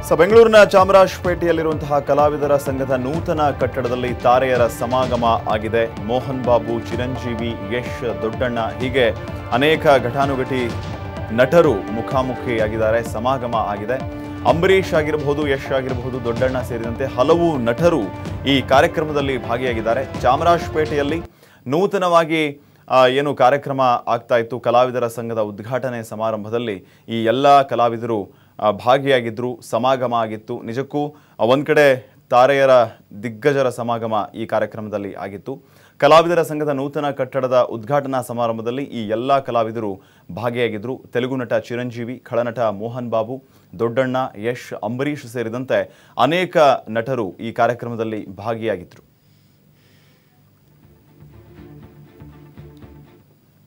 so ಬೆಂಗಳೂರಿನ ಚಾಮರಾಜಪೇಟೆಯಲ್ಲಿರುವಂತಹ ಕಲಾವಿದರ ಸಂಘದ ನೂತನ ಕಟ್ಟಡದಲ್ಲಿ ತಾರೆಯರ ಸಮಾಗಮ ಆಗಿದೆ ಮೋಹನ್ ಬಾಬು ಚಿರಂಜೀವಿ ಯಶ್ ದೊಡ್ಡಣ್ಣ ಹೀಗೆ ಅನೇಕ ಘಟಾನುಘಟಿ ನಟರು ಮುಖಾಮುಖಿಯಾಗಿದ್ದಾರೆ ಸಮಾಗಮ ಆಗಿದೆ ಅಂಬರೀಷ್ ಆಗಿರಬಹುದು ಯಶ್ ಆಗಿರಬಹುದು ದೊಡ್ಡಣ್ಣ ಸೇರಿದಂತೆ ಹಲವು ನಟರು ಈ ಕಾರ್ಯಕ್ರಮದಲ್ಲಿ ಭಾಗಿಯಾಗಿದ್ದಾರೆ ಚಾಮರಾಜಪೇಟೆಯಲ್ಲಿ ನೂತನವಾಗಿ ಆ, ಏನು ಕಾರ್ಯಕ್ರಮ ಆಗ್ತಾ ಇತ್ತು ಕಲಾವಿದರ ಸಂಘದ ಉದ್ಘಾಟನೆ ಸಮಾರಂಭದಲ್ಲಿ ಈ ಎಲ್ಲ ಕಲಾವಿದರು ಆ, ಭಾಗಿಯಾಗಿದ್ದರು ಸಮಾಗಮ ಆಗಿತ್ತು ನಿಜಕ್ಕೂ ಆ, ಒಂದ್ ಕಡೆ ತಾರೆಯರ ದಿಗ್ಗಜರ ಸಮಾಗಮ ಈ ಕಾರ್ಯಕ್ರಮದಲ್ಲಿ ಆಗಿತ್ತು ಕಲಾವಿದರ ಸಂಘದ ನೂತನ ಕಟ್ಟಡದ ಉದ್ಘಾಟನಾ ಸಮಾರಂಭದಲ್ಲಿ ಈ ಎಲ್ಲ ಕಲಾವಿದರು ಭಾಗಿಯಾಗಿದ್ದರು ತೆಲುಗು ನಟ ಚಿರಂಜೀವಿ ಖಳನಟ ಮೋಹನ್ ಬಾಬು ದೊಡ್ಡಣ್ಣ ಯಶ್ ಅಂಬರೀಷ್ ಸೇರಿದಂತೆ ಅನೇಕ ನಟರು ಈ ಕಾರ್ಯಕ್ರಮದಲ್ಲಿ ಭಾಗಿಯಾಗಿದ್ದರು